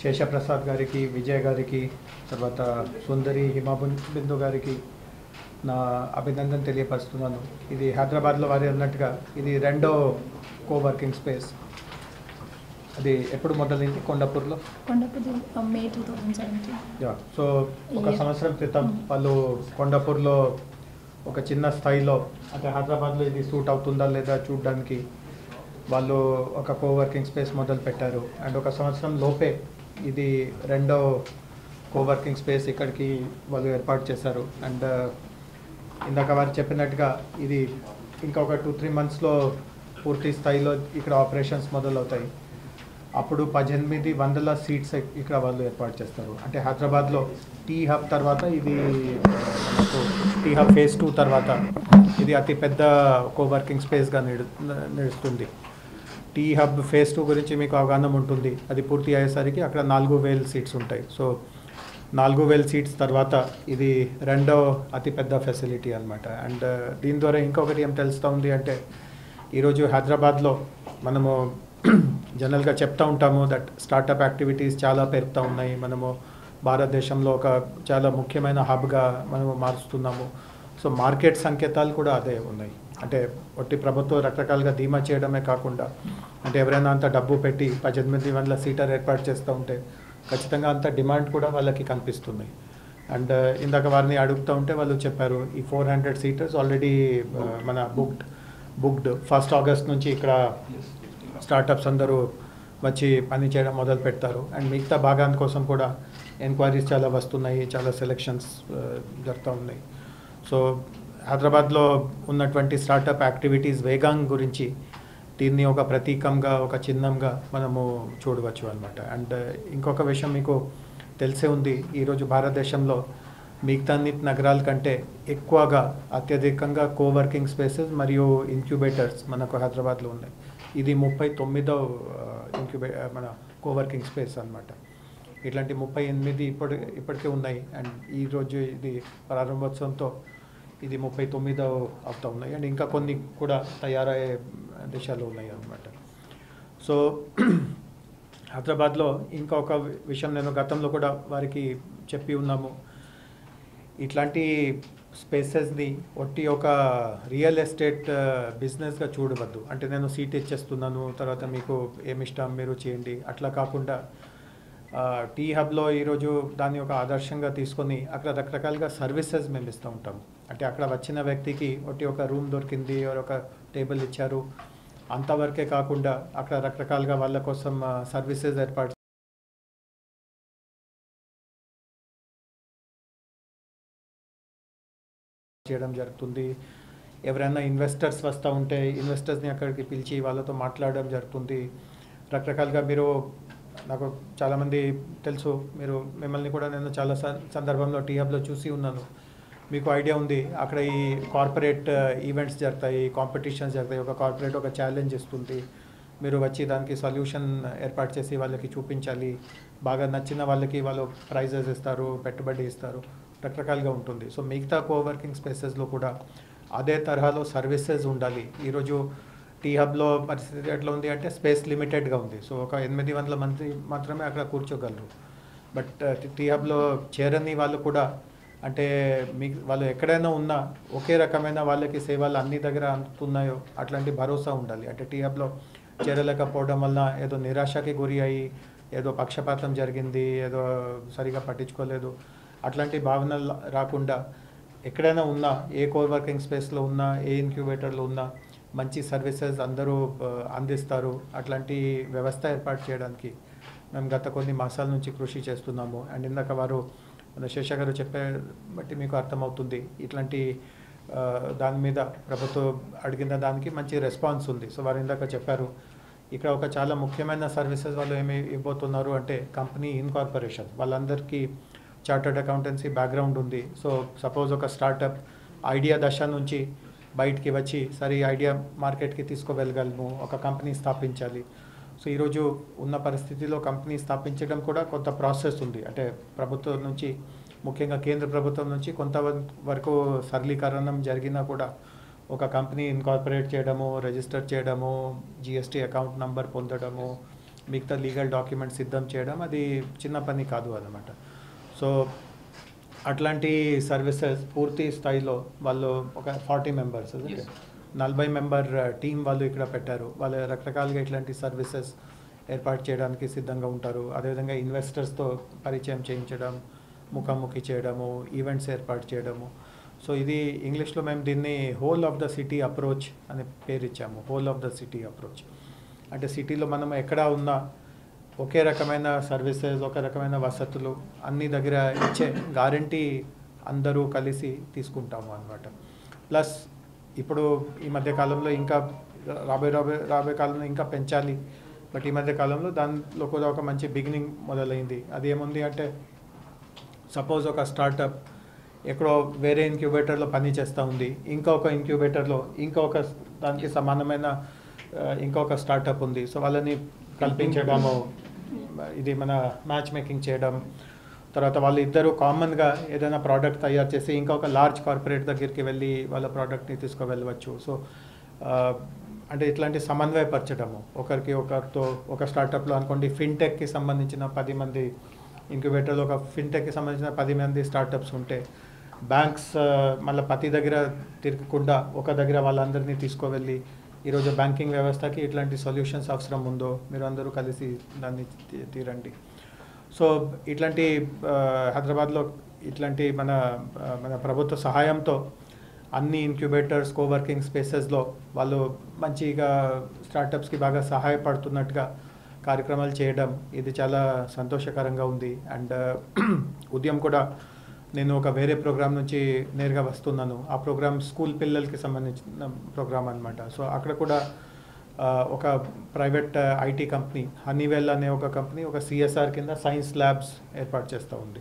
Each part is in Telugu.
శేషప్రసాద్ గారికి విజయ్ గారికి తర్వాత సుందరి హిమాబున్ బిందు గారికి నా అభినందన తెలియపరుస్తున్నాను ఇది హైదరాబాద్లో వారి అన్నట్టుగా ఇది రెండో కోవర్కింగ్ స్పేస్ అది ఎప్పుడు మొదలైంది కొండాపూర్లో కొండపతి May two thousand seventeen yeah so ఒక Yeah. సంవత్సరం క్రితం వాళ్ళు కొండాపూర్లో ఒక చిన్న స్థాయిలో అంటే హైదరాబాద్లో ఇది సూట్ అవుతుందా లేదా చూడడానికి వాళ్ళు ఒక కోవర్కింగ్ స్పేస్ మొదలు పెట్టారు అండ్ ఒక సంవత్సరం లోపే ఇది రెండో కోవర్కింగ్ స్పేస్ ఇక్కడికి వాళ్ళు ఏర్పాటు చేశారు అండ్ ఇందాక వారు చెప్పినట్టుగా ఇది ఇంకా ఒక టూ త్రీ మంత్స్లో పూర్తి స్థాయిలో ఇక్కడ ఆపరేషన్స్ మొదలవుతాయి అప్పుడు పద్దెనిమిది వందల సీట్స్ ఇక్కడ వాళ్ళు ఏర్పాటు చేస్తారు అంటే హైదరాబాద్లో టీ హబ్ తర్వాత ఇది మనకు టీ హబ్ ఫేజ్ టూ తర్వాత ఇది అతి పెద్ద కోవర్కింగ్ స్పేస్గా నిడు నిలుస్తుంది టీ హబ్ ఫేజ్ టూ గురించి మీకు అవగాహన ఉంటుంది అది పూర్తి అయ్యేసరికి అక్కడ నాలుగు వేల సీట్స్ ఉంటాయి సో నాలుగు వేల సీట్స్ తర్వాత ఇది రెండో అతిపెద్ద ఫెసిలిటీ అనమాట అండ్ దీని ద్వారా ఇంకొకటి ఏం తెలుస్తూ ఉంది అంటే ఈరోజు హైదరాబాద్లో మనము జనరల్గా చెప్తా ఉంటాము దట్ స్టార్టప్ యాక్టివిటీస్ చాలా పెరుగుతూ ఉన్నాయి మనము భారతదేశంలో ఒక చాలా ముఖ్యమైన హబ్గా మనము మారుస్తున్నాము సో మార్కెట్ సంకేతాలు కూడా అదే ఉన్నాయి అంటే ఒట్టి ప్రభుత్వం రకరకాలుగా ధీమా చేయడమే కాకుండా అంటే ఎవరైనా అంత డబ్బు పెట్టి పద్దెనిమిది వందల సీటర్ ఏర్పాటు చేస్తూ ఉంటే ఖచ్చితంగా అంత డిమాండ్ కూడా వాళ్ళకి కనిపిస్తుంది అండ్ ఇందాక వారిని అడుగుతూ ఉంటే వాళ్ళు చెప్పారు ఈ ఫోర్ హండ్రెడ్ సీటర్స్ ఆల్రెడీ మన బుక్డ్ బుక్డ్ ఫస్ట్ ఆగస్ట్ నుంచి ఇక్కడ స్టార్టప్స్ అందరూ వచ్చి పని చేయడం మొదలు పెడతారు అండ్ మిగతా భాగాని కోసం కూడా ఎంక్వైరీస్ చాలా వస్తున్నాయి చాలా సెలెక్షన్స్ జరుగుతూ ఉన్నాయి సో హైదరాబాద్లో ఉన్నటువంటి స్టార్టప్ యాక్టివిటీస్ వేగాంగ్ గురించి దీన్ని ఒక ప్రతీకంగా ఒక చిహ్నంగా మనము చూడవచ్చు అనమాట అండ్ ఇంకొక విషయం మీకు తెలిసే ఉంది ఈరోజు భారతదేశంలో మిగతా అన్ని నగరాల కంటే ఎక్కువగా అత్యధికంగా కోవర్కింగ్ స్పేసెస్ మరియు ఇంక్యుబేటర్స్ మనకు హైదరాబాద్లో ఉన్నాయి ఇది ముప్పై తొమ్మిదో ఇంక్యుబే మన కోవర్కింగ్ స్పేస్ అన్నమాట ఇట్లాంటి ముప్పై ఎనిమిది ఇప్పటి ఇప్పటికే ఉన్నాయి అండ్ ఈరోజు ఇది ప్రారంభోత్సవంతో ఇది ముప్పై తొమ్మిదో అవుతా ఉన్నాయి అండ్ ఇంకా కొన్ని కూడా తయారయ్యే దిశలో ఉన్నాయి అన్నమాట సో హైదరాబాద్లో ఇంకొక విషయం నేను గతంలో కూడా వారికి చెప్పి ఉన్నాము ఇట్లాంటి స్పేసెస్ని ఒట్టి ఒక రియల్ ఎస్టేట్ బిజినెస్గా చూడవద్దు అంటే నేను సీట్ ఇచ్చేస్తున్నాను తర్వాత మీకు ఏమి ఇష్టం మీరు చేయండి అట్లా కాకుండా ఆ, టీ హబ్లో ఈరోజు దాన్ని ఒక ఆదర్శంగా తీసుకొని అక్కడ రకరకాలుగా సర్వీసెస్ మేము ఇస్తూ ఉంటాం అంటే అక్కడ వచ్చిన వ్యక్తికి ఒకటి ఒక రూమ్ దొరికింది or ఒక టేబుల్ ఇచ్చారు అంతవరకే కాకుండా అక్కడ రకరకాలుగా వాళ్ళ కోసం సర్వీసెస్ ఏర్పాటు చేయడం జరుగుతుంది ఎవరైనా ఇన్వెస్టర్స్ వస్తూ ఉంటే ఇన్వెస్టర్స్ని అక్కడికి పిలిచి వాళ్ళతో మాట్లాడడం జరుగుతుంది రకరకాలుగా మీరు నాకు చాలామంది తెలుసు మీరు మిమ్మల్ని కూడా నేను చాలా స- సందర్భంలో టీహబ్లో చూసి ఉన్నాను మీకు ఐడియా ఉంది అక్కడ ఈ కార్పొరేట్ ఈవెంట్స్ జరుగుతాయి కాంపిటీషన్స్ జరుగుతాయి ఒక కార్పొరేట్ ఒక ఛాలెంజ్ ఇస్తుంది మీరు వచ్చి దానికి సొల్యూషన్ ఏర్పాటు చేసి వాళ్ళకి చూపించాలి బాగా నచ్చిన వాళ్ళకి వాళ్ళు ప్రైజెస్ ఇస్తారు పెట్టుబడి ఇస్తారు రకరకాలుగా ఉంటుంది సో మిగతా కోవర్కింగ్ స్పేసెస్లో కూడా అదే తరహాలో సర్వీసెస్ ఉండాలి ఈరోజు టీ హబ్లో పరిస్థితి ఎట్లా ఉంది అంటే స్పేస్ లిమిటెడ్గా ఉంది సో ఒక ఎనిమిది వందల మంది మాత్రమే అక్కడ కూర్చోగలరు బట్ టీ హబ్లో చేరని వాళ్ళు కూడా అంటే మీ వాళ్ళు ఎక్కడైనా ఉన్నా ఒకే రకమైన వాళ్ళకి సేవలు అన్ని దగ్గర అందుతున్నాయో అట్లాంటి భరోసా ఉండాలి అంటే టీ హబ్లో చేరలేకపోవడం వల్ల ఏదో నిరాశకి గురి అయ్యి ఏదో పక్షపాతం జరిగింది ఏదో సరిగా పట్టించుకోలేదు అట్లాంటి భావనలు రాకుండా ఎక్కడైనా ఉన్నా ఏ కోర్ వర్కింగ్ స్పేస్లో ఉన్నా ఏ ఇన్క్యుబేటర్లో ఉన్నా మంచి సర్వీసెస్ అందరూ ఆ, అందిస్తారు అట్లాంటి వ్యవస్థ ఏర్పాటు చేయడానికి మేము గత కొన్ని మాసాల నుంచి కృషి చేస్తున్నాము అండ్ ఇందాక వారు మన శేష గారు చెప్పే బట్టి మీకు అర్థమవుతుంది ఇట్లాంటి ఆ, దాని మీద ప్రభుత్వం అడిగిన దానికి మంచి రెస్పాన్స్ ఉంది సో వారు ఇందాక చెప్పారు ఇక్కడ ఒక చాలా ముఖ్యమైన సర్వీసెస్ వాళ్ళు ఏమి ఇవ్వబోతున్నారు అంటే కంపెనీ ఇన్కార్పొరేషన్ వాళ్ళందరికీ చార్టర్డ్ అకౌంటెన్సీ బ్యాక్గ్రౌండ్ ఉంది సో సపోజ్ ఒక స్టార్టప్ ఐడియా దశ నుంచి బయటికి వచ్చి సరే ఈ ఐడియా మార్కెట్కి తీసుకువెళ్ళగలము ఒక కంపెనీ స్థాపించాలి సో ఈరోజు ఉన్న పరిస్థితిలో కంపెనీ స్థాపించడం కూడా కొంత ప్రాసెస్ ఉంది అంటే ప్రభుత్వం నుంచి ముఖ్యంగా కేంద్ర ప్రభుత్వం నుంచి కొంత వరకు సరళీకరణం జరిగినా కూడా ఒక కంపెనీ ఇన్కార్పొరేట్ చేయడము రిజిస్టర్ చేయడము జిఎస్టీ అకౌంట్ నంబర్ పొందడము మిగతా లీగల్ డాక్యుమెంట్స్ సిద్ధం చేయడం అది చిన్న పని కాదు అనమాట సో అట్లాంటి సర్వీసెస్ పూర్తి స్థాయిలో వాళ్ళు ఒక ఫార్టీ మెంబర్స్ Yes. నలభై మెంబర్ టీం వాళ్ళు ఇక్కడ పెట్టారు వాళ్ళు రకరకాలుగా ఇట్లాంటి సర్వీసెస్ ఏర్పాటు చేయడానికి సిద్ధంగా ఉంటారు అదేవిధంగా ఇన్వెస్టర్స్తో పరిచయం చేయించడం ముఖాముఖి చేయడము ఈవెంట్స్ ఏర్పాటు చేయడము సో ఇది ఇంగ్లీష్లో మేము దీన్ని whole of the city approach అనే పేరు ఇచ్చాము whole of the city approach అంటే సిటీలో మనం ఎక్కడ ఉన్నా ఒకే రకమైన సర్వీసెస్ ఒక రకమైన వసతులు అన్ని దగ్గర ఇచ్చే గ్యారంటీ అందరూ కలిసి తీసుకుంటాము అనమాట ప్లస్ ఇప్పుడు ఈ మధ్య కాలంలో ఇంకా రాబోయే రాబోయే రాబోయే కాలంలో ఇంకా పెంచాలి బట్ ఈ మధ్య కాలంలో దానిలో కూడా ఒక మంచి బిగినింగ్ మొదలైంది అది ఏముంది అంటే సపోజ్ ఒక స్టార్టప్ ఎక్కడో వేరే ఇంక్యుబేటర్లో పని చేస్తూ ఉంది ఇంకొక ఇంక్యుబేటర్లో ఇంకొక దానికి సమానమైన ఆ, ఇంకొక స్టార్టప్ ఉంది సో వాళ్ళని కల్పించడము ఇది మన మ్యాచ్ మేకింగ్ చేయడం తర్వాత వాళ్ళు ఇద్దరు కామన్గా ఏదైనా ప్రోడక్ట్ తయారు చేసి ఇంకొక లార్జ్ కార్పొరేట్ దగ్గరికి వెళ్ళి వాళ్ళ ప్రోడక్ట్ని తీసుకువెళ్ళవచ్చు సో ఆ, అంటే ఇట్లాంటి సమన్వయపరచడము ఒకరికి ఒకరితో ఒక స్టార్టప్లో అనుకోండి ఫిన్టెక్కి సంబంధించిన పది మంది ఇంక్యుబేటర్లో ఒక ఫిన్టెక్కి సంబంధించిన పది మంది స్టార్టప్స్ ఉంటే బ్యాంక్స్ మళ్ళీ ప్రతి దగ్గర తిరగకుండా ఒక దగ్గర వాళ్ళందరినీ తీసుకువెళ్ళి ఈరోజు బ్యాంకింగ్ వ్యవస్థకి ఇట్లాంటి సొల్యూషన్స్ అవసరం ఉందో మీరు అందరూ కలిసి దాన్ని తీ- తీరండి సో ఇట్లాంటి ఆ, హైదరాబాద్లో ఇట్లాంటి మన ఆ, మన ప్రభుత్వ సహాయంతో అన్ని ఇంక్యుబేటర్స్ కోవర్కింగ్ స్పేసెస్లో వాళ్ళు మంచిగా స్టార్టప్స్కి బాగా సహాయపడుతున్నట్టుగా కార్యక్రమాలు చేయడం ఇది చాలా సంతోషకరంగా ఉంది అండ్ ఉదయం కూడా నేను ఒక వేరే ప్రోగ్రామ్ నుంచి నేరుగా వస్తున్నాను ఆ ప్రోగ్రామ్ స్కూల్ పిల్లలకి సంబంధించిన ప్రోగ్రామ్ అనమాట సో అక్కడ కూడా ఆ, ఒక ప్రైవేట్ ఐటీ కంపెనీ హనీవెల్ అనే ఒక కంపెనీ ఒక సిఎస్ఆర్ కింద సైన్స్ ల్యాబ్స్ ఏర్పాటు చేస్తూ ఉంది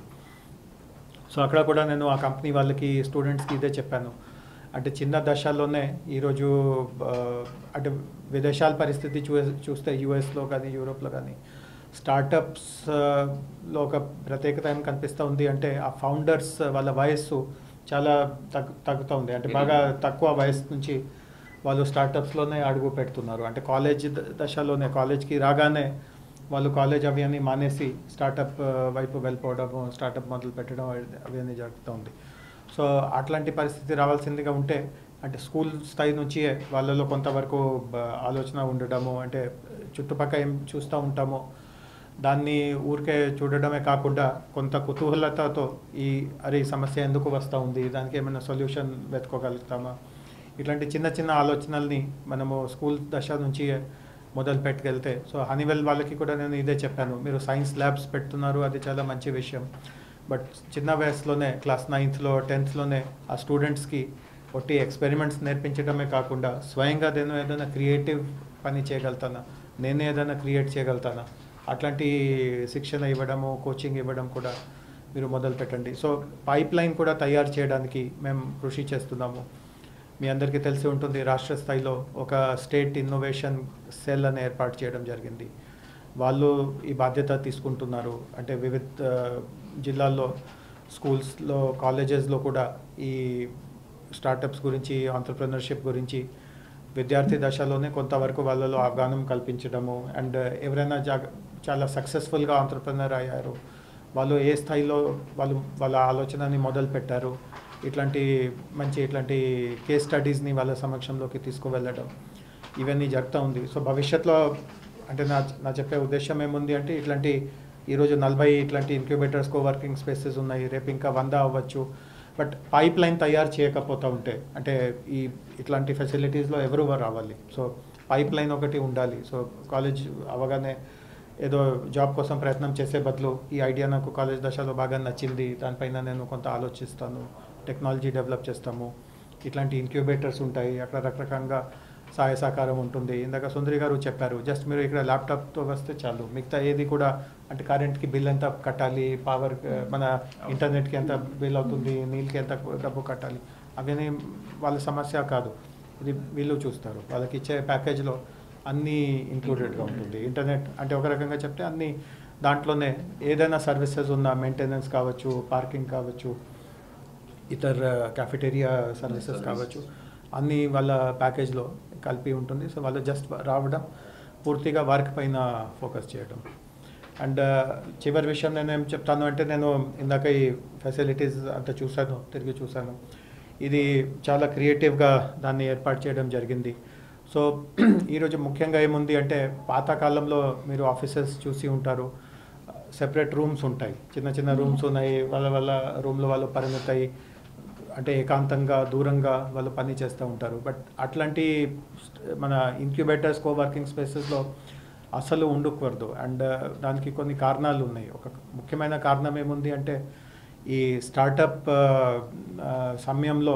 సో అక్కడ కూడా నేను ఆ కంపెనీ వాళ్ళకి స్టూడెంట్స్కి ఇదే చెప్పాను అంటే చిన్న దశల్లోనే ఈరోజు ఆ, అంటే విదేశాల పరిస్థితి చూ చూస్తే యూఎస్లో కానీ యూరోప్లో కానీ స్టార్టప్స్ లో ఒక ప్రత్యేకత ఏం కనిపిస్తూ ఉంది అంటే ఆ ఫౌండర్స్ వాళ్ళ వయస్సు చాలా తగ్గు తగ్గుతూ ఉంది అంటే బాగా తక్కువ వయసు నుంచి వాళ్ళు స్టార్టప్స్లోనే అడుగు పెడుతున్నారు అంటే కాలేజ్ ద- దశలోనే కాలేజ్కి రాగానే వాళ్ళు కాలేజ్ అవి అన్నీ మానేసి స్టార్టప్ ఆ, వైపు వెళ్ళిపోవడము స్టార్టప్ మొదలు పెట్టడం అవి- అవి అన్నీ జరుగుతూ ఉంది సో అట్లాంటి పరిస్థితి రావాల్సిందిగా ఉంటే అంటే స్కూల్ స్థాయి నుంచి వాళ్ళలో కొంతవరకు బ- ఆలోచన ఉండడము అంటే చుట్టుపక్కల ఏం చూస్తూ ఉంటామో దాన్ని ఊరికే చూడడమే కాకుండా కొంత కుతూహలతతో ఈ అరే ఈ సమస్య ఎందుకు వస్తూ ఉంది దానికి ఏమైనా సొల్యూషన్ వెతుకోగలుగుతామా ఇట్లాంటి చిన్న చిన్న ఆలోచనల్ని మనము స్కూల్ దశ నుంచి మొదలు పెట్టుకెళ్తే సో హనీవెల్ వాళ్ళకి కూడా నేను ఇదే చెప్పాను మీరు సైన్స్ ల్యాబ్స్ పెడుతున్నారు అది చాలా మంచి విషయం బట్ చిన్న వయసులోనే క్లాస్ నైన్త్లో టెన్త్లోనే ఆ స్టూడెంట్స్కి ఒట్టి ఎక్స్పెరిమెంట్స్ నేర్పించడమే కాకుండా స్వయంగా నేను ఏదైనా క్రియేటివ్ పని చేయగలుగుతానా నేనే ఏదైనా క్రియేట్ చేయగలుగుతానా అట్లాంటి శిక్షణ ఇవ్వడము కోచింగ్ ఇవ్వడం కూడా మీరు మొదలు పెట్టండి సో పైప్ లైన్ కూడా తయారు చేయడానికి మేము కృషి చేస్తున్నాము మీ అందరికీ తెలిసి ఉంటుంది రాష్ట్ర స్థాయిలో ఒక స్టేట్ ఇన్నోవేషన్ సెల్ అని ఏర్పాటు చేయడం జరిగింది వాళ్ళు ఈ బాధ్యత తీసుకుంటున్నారు అంటే వివిధ ఆ, జిల్లాల్లో స్కూల్స్లో కాలేజెస్లో కూడా ఈ స్టార్టప్స్ గురించి ఆంటర్ప్రినర్షిప్ గురించి విద్యార్థి దశలోనే కొంతవరకు వాళ్ళలో అవగాహన కల్పించడము అండ్ ఎవరైనా జాగ చాలా సక్సెస్ఫుల్గా ఆంటర్ప్రినర్ అయ్యారు వాళ్ళు ఏ స్థాయిలో వాళ్ళు వాళ్ళ ఆలోచనని మొదలు పెట్టారు ఇట్లాంటి మంచి ఇట్లాంటి కేస్ స్టడీస్ని వాళ్ళ సమక్షంలోకి తీసుకువెళ్ళడం ఇవన్నీ జరుగుతూ ఉంది సో భవిష్యత్తులో అంటే నా నా చెప్పే ఉద్దేశం ఏముంది అంటే ఇట్లాంటి ఈరోజు నలభై ఇట్లాంటి ఇంక్యుబేటర్స్ కోవర్కింగ్ స్పేసెస్ ఉన్నాయి రేపు ఇంకా వంద అవ్వచ్చు బట్ పైప్ లైన్ తయారు చేయకపోతూ ఉంటే అంటే ఈ ఇట్లాంటి ఫెసిలిటీస్లో ఎవరు రావాలి సో పైప్ లైన్ ఒకటి ఉండాలి సో కాలేజ్ అవగానే ఏదో జాబ్ కోసం ప్రయత్నం చేసే బదులు ఈ ఐడియా నాకు కాలేజ్ దశలో బాగా నచ్చింది దానిపైన నేను కొంత ఆలోచిస్తాను టెక్నాలజీ డెవలప్ చేస్తాము ఇట్లాంటి ఇంక్యుబేటర్స్ ఉంటాయి అక్కడ రకరకాలుగా సహాయ సహకారం ఉంటుంది ఇందాక సుందరి గారు చెప్పారు జస్ట్ మీరు ఇక్కడ ల్యాప్టాప్తో వస్తే చాలు మిగతా ఏది కూడా అంటే కరెంట్కి బిల్ ఎంత కట్టాలి పవర్ మన ఇంటర్నెట్కి ఎంత బిల్ అవుతుంది నీళ్ళకి ఎంత డబ్బు కట్టాలి అవన్నీ వాళ్ళ సమస్య కాదు ఇది వీళ్ళు చూస్తారు వాళ్ళకి ఇచ్చే ప్యాకేజ్లో అన్నీ ఇంక్లూడెడ్గా ఉంటుంది ఇంటర్నెట్ అంటే ఒక రకంగా చెప్తే అన్నీ దాంట్లోనే ఏదైనా సర్వీసెస్ ఉన్న మెయింటెనెన్స్ కావచ్చు పార్కింగ్ కావచ్చు ఇతర క్యాఫెటేరియా సర్వీసెస్ Services. కావచ్చు అన్నీ వాళ్ళ ప్యాకేజ్లో కలిపి ఉంటుంది సో వాళ్ళు జస్ట్ రావడం పూర్తిగా వర్క్ పైన ఫోకస్ చేయడం అండ్ చివరి విషయం నేను ఏం చెప్తాను అంటే నేను ఇందాక ఈ ఫెసిలిటీస్ అంతా చూశాను తిరిగి చూశాను ఇది చాలా క్రియేటివ్గా దాన్ని ఏర్పాటు చేయడం జరిగింది సో ఈరోజు ముఖ్యంగా ఏముంది అంటే పాతకాలంలో మీరు ఆఫీసెస్ చూసి ఉంటారు సెపరేట్ రూమ్స్ ఉంటాయి చిన్న చిన్న రూమ్స్ ఉన్నాయి వాళ్ళ వాళ్ళ రూమ్లో వాళ్ళు పరిమితాయి అంటే ఏకాంతంగా దూరంగా వాళ్ళు పని చేస్తూ ఉంటారు బట్ అట్లాంటి మన ఇంక్యుబేటర్స్ కోవర్కింగ్ స్పేసెస్లో అసలు ఉండకూడదు అండ్ దానికి కొన్ని కారణాలు ఉన్నాయి ఒక ముఖ్యమైన కారణం ఏముంది అంటే ఈ స్టార్టప్ సమయంలో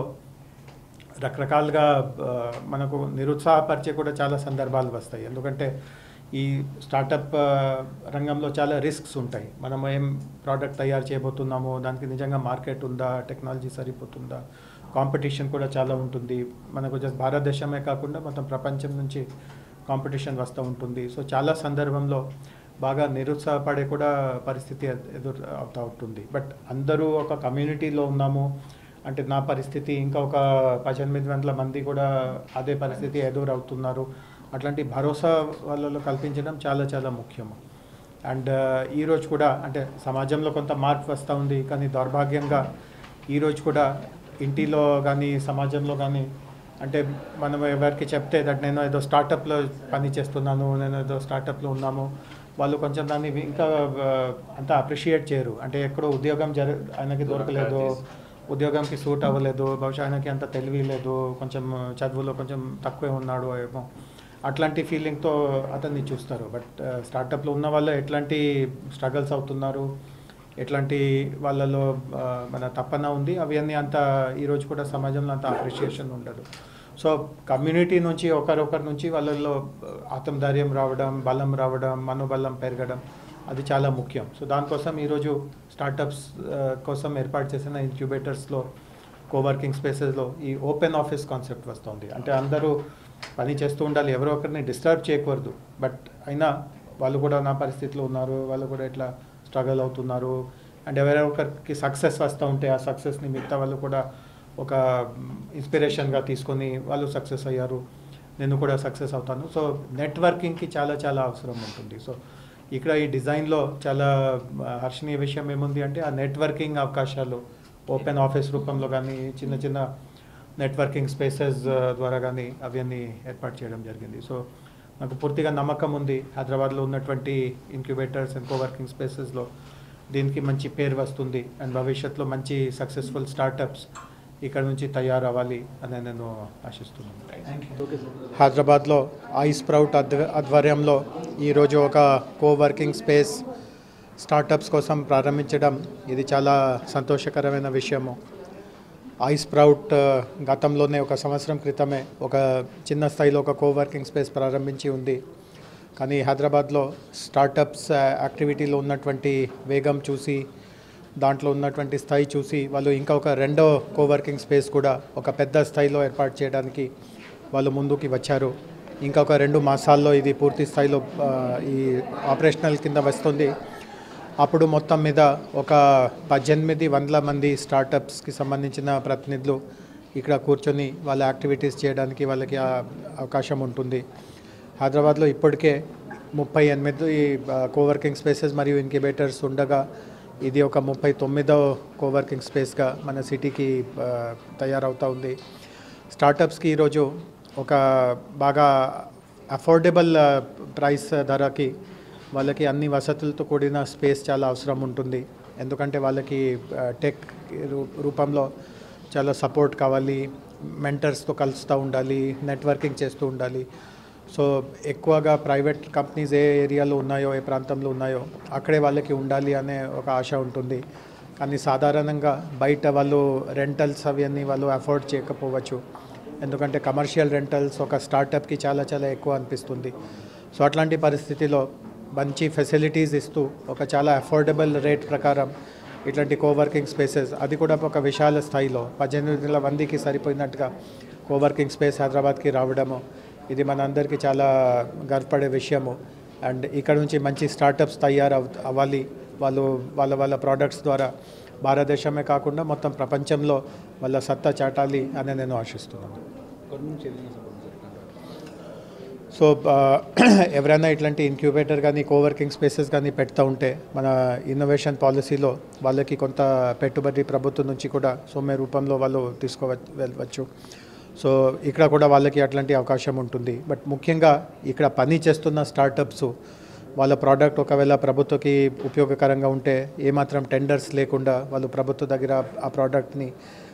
రకరకాలుగా ఆ, మనకు నిరుత్సాహపరిచే కూడా చాలా సందర్భాలు వస్తాయి ఎందుకంటే ఈ స్టార్టప్ ఆ, రంగంలో చాలా రిస్క్స్ ఉంటాయి మనం ఏం ప్రోడక్ట్ తయారు చేయబోతున్నామో దానికి నిజంగా మార్కెట్ ఉందా టెక్నాలజీ సరిపోతుందా కాంపిటీషన్ కూడా చాలా ఉంటుంది మనకు జస్ట్ భారతదేశమే కాకుండా మొత్తం ప్రపంచం నుంచి కాంపిటీషన్ వస్తూ ఉంటుంది సో చాలా సందర్భంలో బాగా నిరుత్సాహపడే కూడా పరిస్థితి ఎ- ఎదురు అవుతూ ఉంటుంది బట్ అందరూ ఒక కమ్యూనిటీలో ఉన్నాము అంటే నా పరిస్థితి ఇంకా ఒక పద్దెనిమిది వందల మంది కూడా అదే పరిస్థితి ఎదురవుతున్నారు అట్లాంటి భరోసా వాళ్ళలో కల్పించడం చాలా చాలా ముఖ్యము అండ్ ఈరోజు కూడా అంటే సమాజంలో కొంత మార్పు వస్తూ ఉంది కానీ దౌర్భాగ్యంగా ఈరోజు కూడా ఇంటిలో కానీ సమాజంలో కానీ అంటే మనం ఎవరికి చెప్తే దట్ నేను ఏదో స్టార్టప్లో పని చేస్తున్నాను నేను ఏదో స్టార్టప్లో ఉన్నాము వాళ్ళు కొంచెం దాన్ని ఇంకా ఆ, అంత అప్రిషియేట్ చేయరు అంటే ఎక్కడో ఉద్యోగం జర ఆయనకి దొరకలేదు ఉద్యోగంకి సూట్ అవ్వలేదు బహుశా ఆయనకి అంత తెలివి లేదు కొంచెం చదువులో కొంచెం తక్కువే ఉన్నాడు ఏమో అట్లాంటి ఫీలింగ్తో అతన్ని చూస్తారు బట్ స్టార్టప్లో ఉన్న వాళ్ళు ఎట్లాంటి స్ట్రగల్స్ అవుతున్నారు ఎట్లాంటి వాళ్ళలో ఆ, మన తపన ఉంది అవన్నీ అంత ఈరోజు కూడా సమాజంలో అంత అప్రిషియేషన్ ఉండదు సో కమ్యూనిటీ నుంచి ఒకరొకరి నుంచి వాళ్ళల్లో ఆ, ఆత్మధైర్యం రావడం బలం రావడం మనోబలం పెరగడం అది చాలా ముఖ్యం సో దానికోసం ఈరోజు స్టార్టప్స్ ఆ, కోసం ఏర్పాటు చేసిన ఇంక్యుబేటర్స్లో కోవర్కింగ్ స్పేసెస్లో ఈ ఓపెన్ ఆఫీస్ కాన్సెప్ట్ వస్తుంది అంటే అందరూ పని చేస్తూ ఉండాలి ఎవరో ఒకరిని డిస్టర్బ్ చేయకూడదు బట్ అయినా వాళ్ళు కూడా నా పరిస్థితిలో ఉన్నారు వాళ్ళు కూడా ఇట్లా స్ట్రగల్ అవుతున్నారు అండ్ ఎవరో ఒకరికి సక్సెస్ వస్తూ ఉంటే ఆ సక్సెస్ని మిగతా వాళ్ళు కూడా ఒక ఇన్స్పిరేషన్గా తీసుకొని వాళ్ళు సక్సెస్ అయ్యారు నేను కూడా సక్సెస్ అవుతాను సో నెట్వర్కింగ్కి చాలా చాలా అవసరం ఉంటుంది సో ఇక్కడ ఈ డిజైన్లో చాలా ఆ, హర్షణీయ విషయం ఏముంది అంటే ఆ నెట్వర్కింగ్ అవకాశాలు ఓపెన్ ఆఫీస్ రూపంలో కానీ చిన్న చిన్న నెట్వర్కింగ్ స్పేసెస్ ద్వారా కానీ అవన్నీ ఏర్పాటు చేయడం జరిగింది సో నాకు పూర్తిగా నమ్మకం ఉంది హైదరాబాద్లో ఉన్నటువంటి ఇంక్యుబేటర్స్ అండ్ కోవర్కింగ్ స్పేసెస్లో దీనికి మంచి పేరు వస్తుంది అండ్ భవిష్యత్తులో మంచి సక్సెస్ఫుల్ స్టార్టప్స్ ఇక్కడ నుంచి తయారవ్వాలి అని నేను ఆశిస్తున్నాను హైదరాబాద్లో ఐ స్ప్రౌట్ ఆధ్వ ఆధ్వర్యంలో ఈరోజు ఒక కోవర్కింగ్ స్పేస్ స్టార్టప్స్ కోసం ప్రారంభించడం ఇది చాలా సంతోషకరమైన విషయము ఐ స్ప్రౌట్ ఆ, గతంలోనే ఒక సంవత్సరం క్రితమే ఒక చిన్న స్థాయిలో ఒక కోవర్కింగ్ స్పేస్ ప్రారంభించి ఉంది కానీ హైదరాబాద్లో స్టార్టప్స్ ఆ, యాక్టివిటీలో ఉన్నటువంటి వేగం చూసి దాంట్లో ఉన్నటువంటి స్థాయి చూసి వాళ్ళు ఇంకా ఒక రెండో కోవర్కింగ్ స్పేస్ కూడా ఒక పెద్ద స్థాయిలో ఏర్పాటు చేయడానికి వాళ్ళు ముందుకి వచ్చారు ఇంకా ఒక రెండు మాసాల్లో ఇది పూర్తి స్థాయిలో ఆ, ఈ ఆపరేషనల్ కింద వస్తుంది అప్పుడు మొత్తం మీద ఒక పద్దెనిమిది వందల మంది స్టార్టప్స్కి సంబంధించిన ప్రతినిధులు ఇక్కడ కూర్చొని వాళ్ళ యాక్టివిటీస్ చేయడానికి వాళ్ళకి ఆ అవకాశం ఉంటుంది హైదరాబాద్లో ఇప్పటికే ముప్పై ఎనిమిది కోవర్కింగ్ స్పేసెస్ మరియు ఇంక్యుబేటర్స్ ఉండగా ఇది ఒక ముప్పై తొమ్మిదో కోవర్కింగ్ స్పేస్గా మన సిటీకి ఆ, తయారవుతూ ఉంది స్టార్టప్స్కి ఈరోజు ఒక బాగా అఫోర్డబుల్ ప్రైస్ ధరకి వాళ్ళకి అన్ని వసతులతో కూడిన స్పేస్ చాలా అవసరం ఉంటుంది ఎందుకంటే వాళ్ళకి ఆ, టెక్ రూ- రూపంలో చాలా సపోర్ట్ కావాలి మెంటర్స్తో కలుస్తూ ఉండాలి నెట్వర్కింగ్ చేస్తూ ఉండాలి సో ఎక్కువగా ప్రైవేట్ కంపెనీస్ ఏ ఏరియాలో ఉన్నాయో ఏ ప్రాంతంలో ఉన్నాయో అక్కడే వాళ్ళకి ఉండాలి అనే ఒక ఆశ ఉంటుంది కానీ సాధారణంగా బయట వాళ్ళు రెంటల్స్ అవన్నీ వాళ్ళు అఫోర్డ్ చేయకపోవచ్చు ఎందుకంటే కమర్షియల్ రెంటల్స్ ఒక స్టార్టప్కి చాలా చాలా ఎక్కువ అనిపిస్తుంది సో అట్లాంటి పరిస్థితిలో మంచి ఫెసిలిటీస్ ఇస్తూ ఒక చాలా అఫోర్డబుల్ రేట్ ప్రకారం ఇట్లాంటి కోవర్కింగ్ స్పేసెస్ అది కూడా ఒక విశాల స్థాయిలో పద్దెనిమిది వందల మందికి సరిపోయినట్టుగా కోవర్కింగ్ స్పేస్ హైదరాబాద్కి రావడము ఇది మనందరికీ చాలా గర్వపడే విషయము అండ్ ఇక్కడ నుంచి మంచి స్టార్టప్స్ తయారు అవ్- అవ్వాలి వాళ్ళు వాళ్ళ వాళ్ళ ప్రోడక్ట్స్ ద్వారా భారతదేశమే కాకుండా మొత్తం ప్రపంచంలో వాళ్ళ సత్తా చాటాలి అని నేను ఆశిస్తున్నాను సో ఆ, ఎవరైనా ఇట్లాంటి ఇంక్యుబేటర్ కానీ కోవర్కింగ్ స్పేసెస్ కానీ పెడతా ఉంటే మన ఇన్నోవేషన్ పాలసీలో వాళ్ళకి కొంత పెట్టుబడి ప్రభుత్వం నుంచి కూడా సొమ్మె రూపంలో వాళ్ళు తీసుకోవచ్చు సో ఇక్కడ కూడా వాళ్ళకి అట్లాంటి అవకాశం ఉంటుంది బట్ ముఖ్యంగా ఇక్కడ పని చేస్తున్న స్టార్టప్స్ వాళ్ళ ప్రోడక్ట్ ఒకవేళ ప్రభుత్వకి ఉపయోగకరంగా ఉంటే ఏమాత్రం టెండర్స్ లేకుండా వాళ్ళు ప్రభుత్వ దగ్గర ఆ ప్రోడక్ట్ని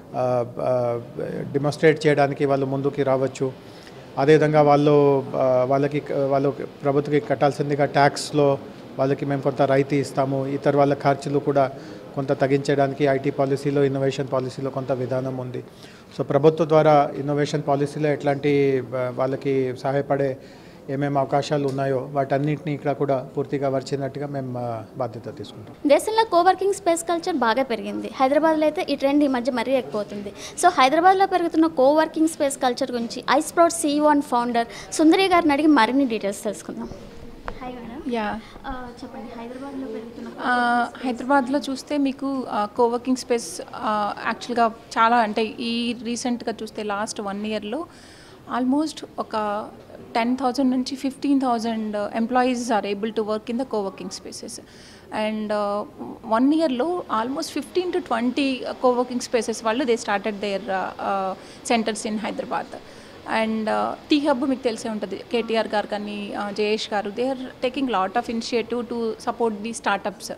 డిమాన్స్ట్రేట్ చేయడానికి వాళ్ళు ముందుకి రావచ్చు అదేవిధంగా వాళ్ళు ఆ, వాళ్ళకి వాళ్ళు ప్రభుత్వకి కట్టాల్సిందిగా ట్యాక్స్లో వాళ్ళకి మేము కొంత రాయితీ ఇస్తాము ఇతర వాళ్ళ ఖర్చులు కూడా కొంత తగ్గించడానికి ఐటీ పాలసీలో ఇన్నోవేషన్ పాలసీలో కొంత విధానం ఉంది సో ప్రభుత్వం ద్వారా ఇన్నోవేషన్ పాలసీలో ఎట్లాంటి ఆ, వాళ్ళకి సహాయపడే ఏమేమి అవకాశాలు ఉన్నాయో వాటన్నింటినీ ఇక్కడ కూడా పూర్తిగా వచ్చినట్టుగా మేము ఆ, బాధ్యత తీసుకుంటాం దేశంలో కోవర్కింగ్ స్పేస్ కల్చర్ బాగా పెరిగింది హైదరాబాద్లో అయితే ఈ ట్రెండ్ ఈ మధ్య మరీ ఎక్కువవుతుంది సో హైదరాబాద్లో పెరుగుతున్న కోవర్కింగ్ స్పేస్ కల్చర్ గురించి iSprout CEO and founder Sundari గారిని అడిగి మరిన్ని డీటెయిల్స్ తెలుసుకుందాం హాయ్ మేడం యా చెప్పండి హైదరాబాద్లో పెరుగుతున్న హైదరాబాద్లో చూస్తే మీకు కోవర్కింగ్ స్పేస్ యాక్చువల్గా చాలా అంటే ఈ రీసెంట్గా చూస్తే లాస్ట్ వన్ ఇయర్లో ఆల్మోస్ట్ ఒక టెన్ థౌజండ్ నుంచి fifteen thousand employees are able to work in the coworking spaces and one ఇయర్లో almost fifteen to twenty coworking spaces వాళ్ళు they started their centres in Hyderabad and T hub మీకు తెలిసే ఉంటుంది కేటీఆర్ గారు కానీ జయేష్ గారు they are taking lot of initiative to support the startups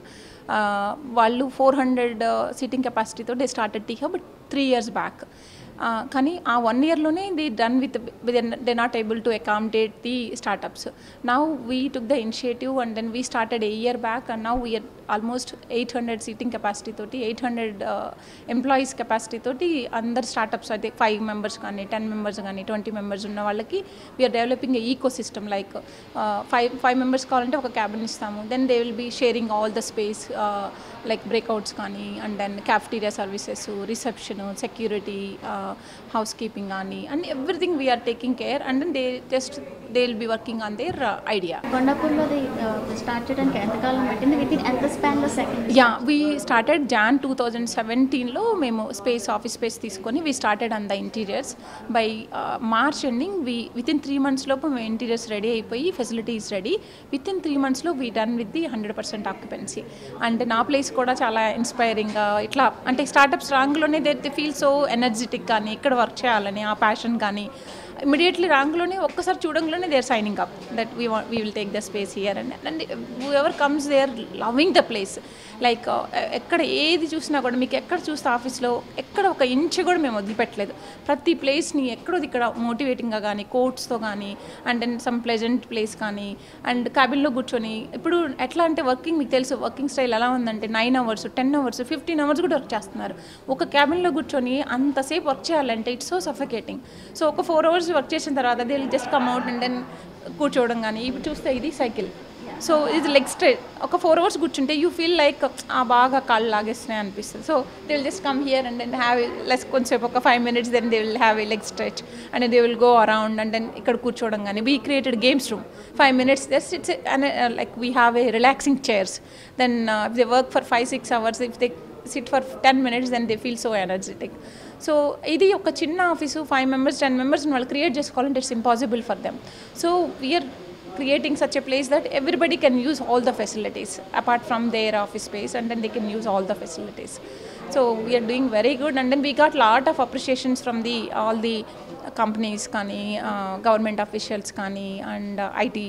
వాళ్ళు ఫోర్ హండ్రెడ్ సీటింగ్ కెపాసిటీతో they started T hub three years back కానీ ఆ వన్ ఇయర్లోనే the done with they not able to accommodate the startups now we took the initiative and then we started a year back and now we are almost eight hundred seating capacity తోటి ఎయిట్ హండ్రెడ్ ఎంప్లాయీస్ కెపాసిటీ తోటి అందరు స్టార్టప్స్ అయితే ఫైవ్ మెంబర్స్ కానీ టెన్ మెంబర్స్ కానీ ట్వంటీ మెంబర్స్ ఉన్న వాళ్ళకి we are developing ecosystem like five five members కావాలంటే ఒక క్యాబిన్ ఇస్తాము then they will be sharing all the space like breakouts కానీ and then cafeteria services reception security housekeeping కానీ and everything we are taking care and then they just they will be working on their idea కొండాపూర్లో స్టార్ట్ చేయడానికి ఎంతకాలం పట్టింది విత్ ఇన్ ఎంత స్పాన్లో second yeah we started Jan two thousand సెవెంటీన్లో మేము స్పేస్ ఆఫీస్ స్పేస్ తీసుకొని we started on the interiors by March ending we within three months లోపు మేము ఇంటీరియర్స్ రెడీ అయిపోయి facilities ready within three మంత్స్లో we done with the hundred percent occupancy and నా ప్లేస్ కూడా చాలా ఇన్స్పైరింగ్గా ఇట్లా అంటే స్టార్టప్స్ రాంగ్లోనే they they feel so energetic కానీ ఇక్కడ వర్క్ చేయాలని ఆ ప్యాషన్ కానీ ఇమీడియట్లీ రాంగ్లోనే ఒక్కసారి చూడంలోనే they are signing up that we we will take the space here and and ever comes they are loving the place like ఎక్కడ ఏది చూసినా కూడా మీకు ఎక్కడ చూస్తే ఆఫీస్లో ఎక్కడ ఒక ఇంచ్ కూడా మేము వదిలిపెట్టలేదు ప్రతి ప్లేస్ని ఎక్కడోది ఇక్కడ మోటివేటింగ్గా కానీ కోట్స్తో కానీ and then some pleasant place కానీ అండ్ క్యాబిన్లో కూర్చొని ఇప్పుడు ఎట్లా అంటే వర్కింగ్ మీకు తెలుసు వర్కింగ్ స్టైల్ ఎలా ఉందంటే nine hours ten hours fifteen hours కూడా వర్క్ చేస్తున్నారు ఒక క్యాబిన్లో కూర్చొని అంతసేపు వర్క్ చేయాలంటే ఇట్స్ సో సఫికేటింగ్ సో ఒక ఫోర్ అవర్స్ వర్క్ చేసిన తర్వాత they just come out and then కూర్చోవడం కానీ ఇప్పుడు చూస్తే ఇది సైకిల్ సో ఇది లెగ్ స్ట్రెచ్ ఒక ఫోర్ అవర్స్ కూర్చుంటే యూ ఫీల్ లైక్ ఆ బాగా కాళ్ళు లాగేస్తున్నాయి అనిపిస్తుంది so they will just come here and then have less కొంచెంసేపు ఒక five minutes then they will have a leg stretch and they will go around and then ఇక్కడ కూర్చోవడం కానీ we created games room five minutes just it's like we have a relaxing chairs then if they work for five six hours if they sit for ten minutes then they feel so energetic so ఇది ఒక చిన్న office five members ten members వాళ్ళు క్రియేట్ చేసుకోవాలంటే it's impossible for them so we are creating such a place that everybody can use all the facilities apart from their office space and then they can use all the facilities so we are doing very good and then we got lot of appreciations from the all the companies కానీ గవర్నమెంట్ అఫీషియల్స్ కానీ అండ్ ఐటీ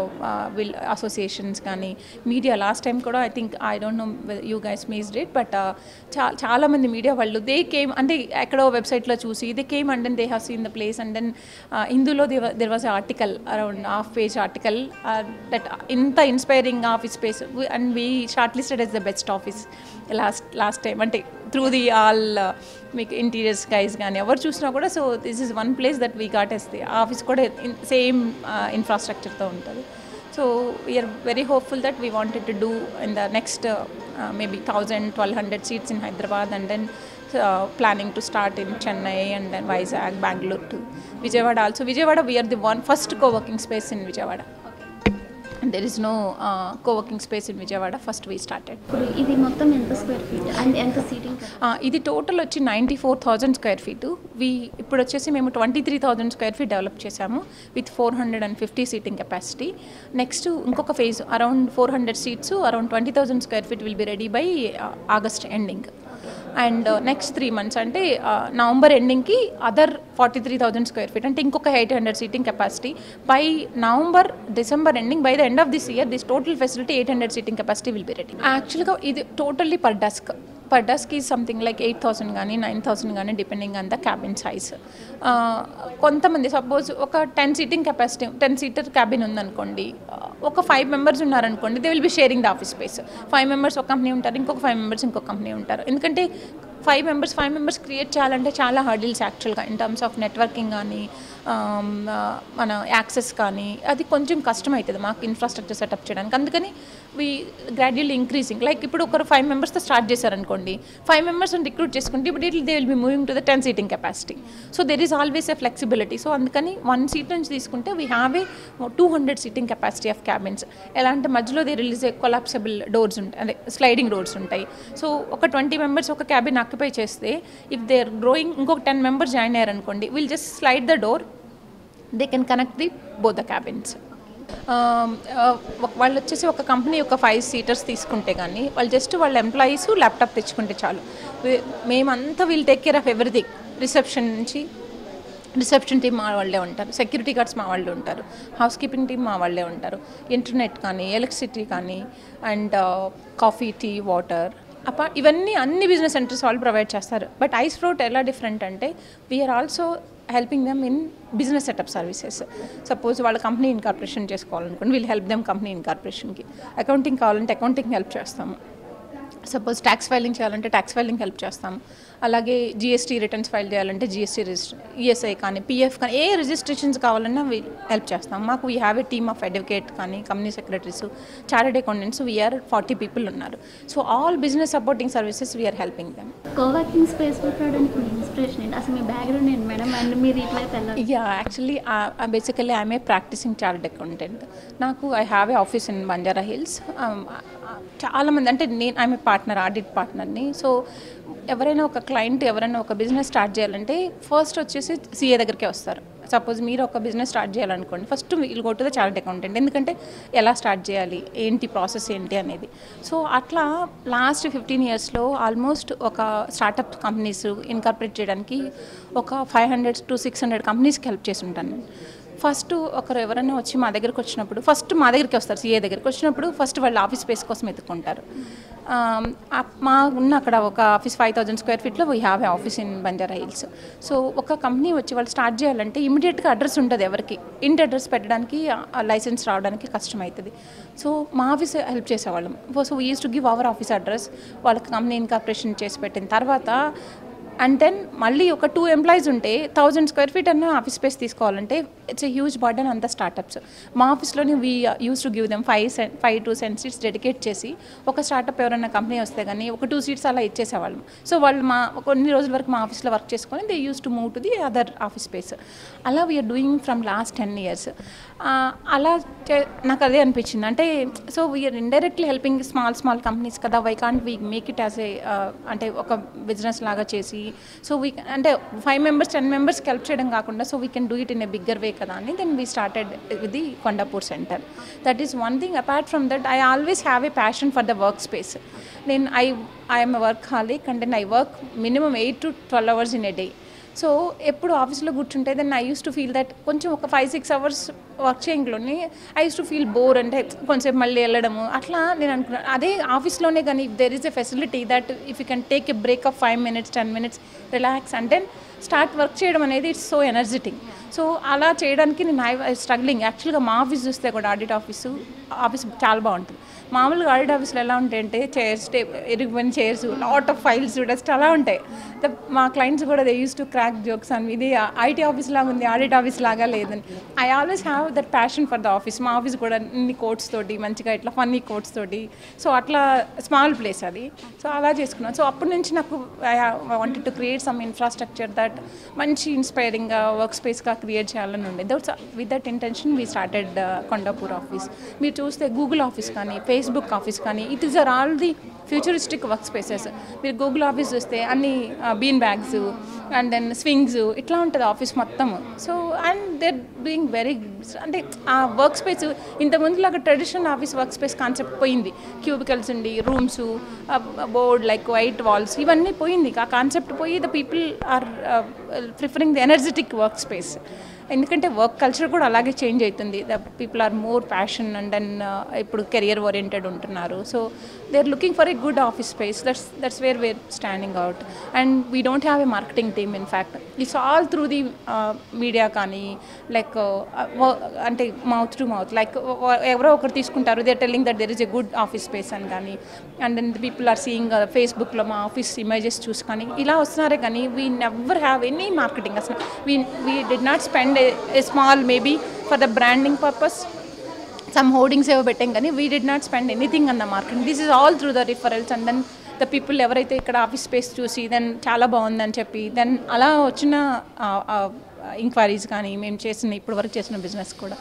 విల్ అసోసియేషన్స్ కానీ మీడియా లాస్ట్ టైం కూడా I think I don't know you guys miss date but చా చాలామంది మీడియా వాళ్ళు దే కేమ్ అంటే ఎక్కడో వెబ్సైట్లో చూసి they came and then they have seen the place and then ఇందులో there was article around half page article that ఇంత inspiring office space and we shortlisted as the best office last last time అంటే త్రూ ది ఆల్ మీకు ఇంటీరియర్స్ గైస్ కానీ ఎవరు చూసినా కూడా so this is one place that we got as the office కూడా సేమ్ ఇన్ఫ్రాస్ట్రక్చర్తో ఉంటుంది so we are very hopeful that we wanted to do in the next maybe thousand twelve hundred seats in Hyderabad and then planning to start in Chennai and then Vizag Bengaluru to Vijayawada also Vijayawada we are the one first coworking space in Vijayawada there is no coworking space in Vijayawada first we started ఇప్పుడు ఇది మొత్తం ఎంత స్క్వేర్ ఫీట్ అండ్ ఎంత సీటింగ్ ఇది టోటల్ వచ్చి ninety four thousand square feet we ఇప్పుడు వచ్చేసి మేము twenty three thousand square feet develop చేసాము with four hundred and fifty seating capacity next ఇంకొక phase around four hundred seats around twenty thousand square feet will be ready by August ending and next three months అంటే నవంబర్ ఎండింగ్కి other forty three thousand square feet అంటే ఇంకొక eight hundred seating capacity by November December ending by the end of this year this total facility eight hundred seating capacity will be ready యాక్చువల్గా ఇది టోటల్లీ పర్ డస్క్ పర్ డస్కి సంథింగ్ లైక్ ఎయిట్ థౌసండ్ కానీ నైన్ థౌసండ్ కానీ depending on the cabin size కొంతమంది సపోజ్ ఒక ten seating capacity ten seater cabin ఉందనుకోండి ఆ, ఒక ఫైవ్ మెంబర్స్ ఉన్నారనుకోండి they will be sharing the office space five members ఒక కంపెనీ ఉంటారు ఇంకొక ఫైవ్ మెంబర్స్ ఇంకొక కంపెనీ ఉంటారు ఎందుకంటే five members five members create చేయాలంటే చాలా హర్డిల్స్ యాక్చువల్గా ఇన్ టర్మ్స్ ఆఫ్ నెట్వర్కింగ్ కానీ ఆమ్, ఆ, మన యాక్సెస్ కానీ అది కొంచెం కష్టం అవుతుంది మాకు ఇన్ఫ్రాస్ట్రక్చర్ సెటప్ చేయడానికి అందుకని వీ గ్రాడ్యువల్లీ ఇంక్రీజింగ్ లైక్ ఇప్పుడు ఒకరు ఫైవ్ మెంబర్స్తో స్టార్ట్ చేశారనుకోండి ఫైవ్ మెంబర్స్ రిక్రూట్ చేసుకుంటే ఇప్పుడు it they will be moving to the ten seating capacity so there is always a flexibility so అందుకని వన్ సీట్ నుంచి తీసుకుంటే we have a two hundred seating capacity of cabins ఎలా అంటే మధ్యలో దే రిలీజ్ కొలాప్సబుల్ డోర్స్ ఉంటాయి అదే స్లైడింగ్ డోర్స్ ఉంటాయి సో ఒక ట్వంటీ మెంబర్స్ ఒక క్యాబిన్ ఆక్యుపై చేస్తే ఇఫ్ దే ఆర్ గ్రోయింగ్ ఇంకొక టెన్ మెంబర్స్ జాయిన్ అయ్యారనుకోండి will just slide the door they can connect the both the cabins వాళ్ళు వచ్చేసి ఒక కంపెనీ ఒక ఫైవ్ సీటర్స్ తీసుకుంటే కానీ వాళ్ళు జస్ట్ వాళ్ళ ఎంప్లాయీస్ ల్యాప్టాప్ తెచ్చుకుంటే చాలు వే- మేమంతా we'll take care of everything reception నుంచి రిసెప్షన్ టీం మా వాళ్ళే ఉంటారు సెక్యూరిటీ గార్డ్స్ మా వాళ్ళే ఉంటారు హౌస్ కీపింగ్ టీం మా వాళ్ళే ఉంటారు ఇంటర్నెట్ కానీ ఎలక్ట్రిసిటీ కానీ అండ్ కాఫీ టీ వాటర్ అపా ఇవన్నీ అన్ని బిజినెస్ సెంటర్స్ వాళ్ళు ప్రొవైడ్ చేస్తారు బట్ ఐస్ ఫ్రూట్ ఎలా డిఫరెంట్ అంటే we're also helping them in business setup services suppose వాళ్ళ కంపెనీ ఇన్కార్పొరేషన్ చేసుకోవాలనుకోండి వీళ్ళు హెల్ప్ దెమ్ కంపెనీ ఇన్కార్పొరేషన్కి అకౌంటింగ్ కావాలంటే అకౌంటింగ్ హెల్ప్ చేస్తాము సపోజ్ ట్యాక్స్ ఫైలింగ్ చేయాలంటే ట్యాక్స్ ఫైలింగ్ హెల్ప్ చేస్తాం అలాగే జిఎస్టీ రిటర్న్స్ ఫైల్ చేయాలంటే జిఎస్టీ రిజిస్టర్ ఈఎస్ఐ కానీ పిఎఫ్ కానీ ఏ రిజిస్ట్రేషన్స్ కావాలన్నా హెల్ప్ చేస్తాం మాకు we have a team of advocate కానీ company secretaries chartered accountants we're forty people ఉన్నారు so all business supporting services we're helping them coworking space పెట్టడానికి మీ ఇన్స్పిరేషన్ ఏంటి అసలు మీ బ్యాక్గ్రౌండ్ ఏంటి మేడం అండ్ మీరు ఇట్లయితే వెళ్ళాలి yeah actually basically I'm a practising chartered accountant నాకు I have a office in Banjara Hills చాలామంది అంటే నేను ఐఎమ్ ఏ పార్ట్నర్ ఆడిట్ పార్ట్నర్ని సో ఎవరైనా ఒక క్లయింట్ ఎవరైనా ఒక బిజినెస్ స్టార్ట్ చేయాలంటే ఫస్ట్ వచ్చేసి సీఏ దగ్గరికే వస్తారు సపోజ్ మీరు ఒక బిజినెస్ స్టార్ట్ చేయాలనుకోండి ఫస్ట్ వీళ్ళు go to the chartered accountant ఎందుకంటే ఎలా స్టార్ట్ చేయాలి ఏంటి ప్రాసెస్ ఏంటి అనేది సో అట్లా లాస్ట్ ఫిఫ్టీన్ ఇయర్స్లో ఆల్మోస్ట్ ఒక స్టార్టప్ కంపెనీస్ ఇన్కార్పొరేట్ చేయడానికి ఒక five hundred to six hundred కంపెనీస్కి హెల్ప్ చేసి ఉంటాను నేను ఫస్ట్ ఒకరు ఎవరైనా వచ్చి మా దగ్గరికి వచ్చినప్పుడు ఫస్ట్ మా దగ్గరికి వస్తారు సీఏ దగ్గరికి వచ్చినప్పుడు ఫస్ట్ వాళ్ళు ఆఫీస్ స్పేస్ కోసం ఎత్తుకుంటారు ఆమ్, ఆ- మా ఉన్న అక్కడ ఒక ఆఫీస్ ఫైవ్ థౌజండ్ స్క్వేర్ ఫీట్లో we have a office in Banjara Hills so ఒక కంపెనీ వచ్చి వాళ్ళు స్టార్ట్ చేయాలంటే ఇమీడియట్గా అడ్రస్ ఉంటుంది ఎవరికి ఇంటి అడ్రస్ పెట్టడానికి లైసెన్స్ రావడానికి కష్టం అవుతుంది సో మా ఆఫీస్ హెల్ప్ చేసేవాళ్ళం so we use to give our office address వాళ్ళకి కంపెనీ ఇన్కార్పొరేషన్ చేసి పెట్టిన తర్వాత అండ్ దెన్ మళ్ళీ ఒక టూ ఎంప్లాయీస్ ఉంటే థౌజండ్ స్క్వేర్ ఫీట్ అన్న ఆఫీస్ స్పేస్ తీసుకోవాలంటే ఇట్స్ ఎ హ్యూజ్ బర్డన్ అంత స్టార్టప్స్ మా ఆఫీస్లోని we use to give them five seven five to seven seats dedicate చేసి ఒక స్టార్టప్ ఎవరైనా కంపెనీ వస్తే కానీ ఒక టూ సీట్స్ అలా ఇచ్చేసేవాళ్ళం సో వాళ్ళు మా కొన్ని రోజుల వరకు మా ఆఫీస్లో వర్క్ చేసుకొని they use to move to the other office space అలా we're doing from last ten years అలా చే- నాకు అదే అనిపించింది అంటే so we're indirectly helping small small companies కదా why can't we make it as a అంటే ఒక బిజినెస్ లాగా చేసి సో వీ అంటే ఫైవ్ మెంబర్స్ టెన్ మెంబర్స్కి హెల్ప్ చేయడం కాకుండా so we can do it in a bigger way కదా అని then we started with the Kondapur centre that is one thing apart from that I always have a passion for the work space నేను I I'm workaholic and then I work minimum eight to twelve hours in a day so ఎప్పుడు ఆఫీస్లో కూర్చుంటే then I use to feel that కొంచెం ఒక ఫైవ్ సిక్స్ అవర్స్ వర్క్ చేయడంలోనే I use to feel bore అంటే కొంచెం మళ్ళీ వెళ్ళడము అట్లా నేను అనుకున్నాను అదే ఆఫీస్లోనే కానీ if there is a facility that if you can take a break of five minutes ten minutes relax and then start work చేయడం అనేది ఇట్స్ సో ఎనర్జెటిక్ సో అలా చేయడానికి నేను ఐ స్ట్రగ్లింగ్ యాక్చువల్గా మా ఆఫీస్ చూస్తే కూడా ఆడిట్ ఆఫీసు ఆఫీస్ చాలా బాగుంటుంది మామూలుగా ఆడిట్ ఆఫీస్లో ఎలా ఉంటాయంటే చైర్స్ ఇరిగిపోయిన chairs lot of files dust అలా ఉంటాయి ద- మా క్లయింట్స్ కూడా they use to crack jokes అని ఇది ఐటీ ఆఫీస్ లాగా ఉంది ఆడిట్ ఆఫీస్ లాగా లేదని I always have that passion for the office మా ఆఫీస్ కూడా ఇన్ని కోట్స్ తోటి మంచిగా ఇట్లా ఫన్నీ కోట్స్ తోటి సో అట్లా స్మాల్ ప్లేస్ అది సో అలా చేసుకున్నాను సో అప్పటి నుంచి నాకు I wanted to create some infrastructure that మంచి ఇన్స్పైరింగ్గా వర్క్ స్పేస్గా క్రియేట్ చేయాలని ఉండే that's with that intention we started Kondapur office మీరు చూస్తే గూగుల్ ఆఫీస్ కానీ ఫేస్బుక్ ఆఫీస్ కానీ it is are all the futuristic work spaces మీరు గూగుల్ ఆఫీస్ చూస్తే అన్ని bean bags and then swings ఇట్లా ఉంటుంది ఆఫీస్ మొత్తం so and they're doing very అంటే ఆ వర్క్ స్పేస్ ఇంతకుముందులాగా traditional office work space concept పోయింది క్యూబికల్స్ ఉండి rooms board like white walls ఇవన్నీ పోయింది ఆ కాన్సెప్ట్ పోయి the people are preferring the energetic work space ఎందుకంటే వర్క్ కల్చర్ కూడా అలాగే చేంజ్ అవుతుంది the people are more passion and then ఇప్పుడు కెరియర్ ఓరియంటెడ్ ఉంటున్నారు so they are looking for a good office space that's that's where where standing out and we don't have a marketing team in fact it's all through the media కానీ లైక్ అంటే మౌత్ టు మౌత్ లైక్ ఎవరో ఒకరు తీసుకుంటారు they telling that there is a good office space అని కానీ and then the people are seeing ఫేస్బుక్లో మా ఆఫీస్ ఇమేజెస్ చూసి కానీ ఇలా వస్తున్నారే కానీ we never have any marketing అసలు we we did not spend a small maybe for the branding purpose some hoardings ఏవో పెట్టాం కానీ we did not spend anything అన్న marketing this is all through the referrals and then the people ఎవరైతే ఇక్కడ ఆఫీస్ స్పేస్ చూసి దెన్ చాలా బాగుందని చెప్పి దెన్ అలా వచ్చిన ఇంక్వైరీస్ కానీ మేము చేసిన ఇప్పుడు వరకు చేసిన బిజినెస్ కూడా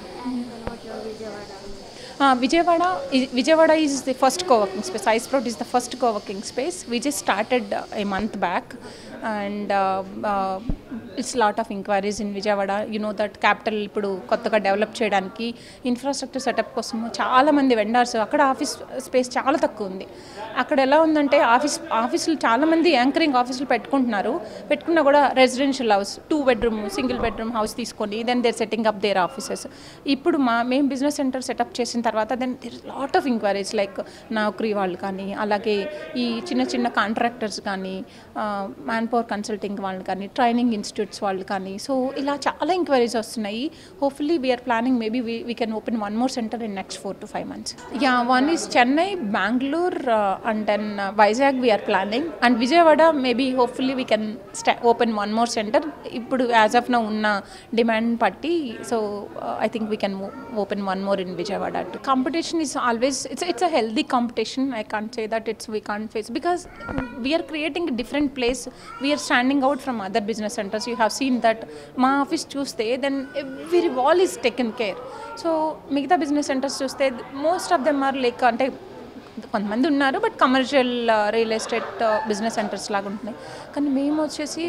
Uh, Vijayawada, is, Vijayawada is the first co-working space. iSprout is the first co-working space. We just started uh, a month back, and uh, uh, it's lot of inquiries in Vijayawada. You know that capital ఇప్పుడు కొత్తగా డెవలప్ చేయడానికి ఇన్ఫ్రాస్ట్రక్చర్ సెటప్ కోసము చాలా మంది వెండర్స్ అక్కడ ఆఫీస్ స్పేస్ చాలా తక్కువ ఉంది అక్కడ ఎలా ఉందంటే ఆఫీస్ ఆఫీసులు చాలా మంది యాంకరింగ్ ఆఫీసులు పెట్టుకుంటున్నారు పెట్టుకున్నా కూడా residential house two bedroom single bedroom house తీసుకొని then they're setting up their offices ఇప్పుడు మా మేము బిజినెస్ సెంటర్ సెటప్ చేసిన తర్వాత then there lot of enquiries like Naukri వాళ్ళు కానీ అలాగే ఈ చిన్న చిన్న కాంట్రాక్టర్స్ కానీ మ్యాన్ పవర్ కన్సల్టింగ్ వాళ్ళు కానీ ట్రైనింగ్ ఇన్స్టిట్యూట్స్ వాళ్ళు కానీ సో ఇలా చాలా ఎంక్వైరీస్ వస్తున్నాయి hopefully we're planning maybe we we can open one more centre in next four to five months yeah one is Chennai Bangalore and then Vizag we're planning and Vijayawada maybe hopefully we can start open one more centre ఇప్పుడు యాజ్ ఆఫ్ నో ఉన్న డిమాండ్ బట్టి so I think we can open one more in Vijayawada competition is always it's it's a healthy competition I can't say that it's we can't face because we're creating different place we're standing out from other business centres you have seen that మా ఆఫీస్ చూస్తే then every wall is taken care so మిగతా బిజినెస్ సెంటర్స్ చూస్తే most of them are like అంటే కొంతమంది ఉన్నారు but commercial real estate business centres లాగా ఉంటున్నాయి కానీ మేము వచ్చేసి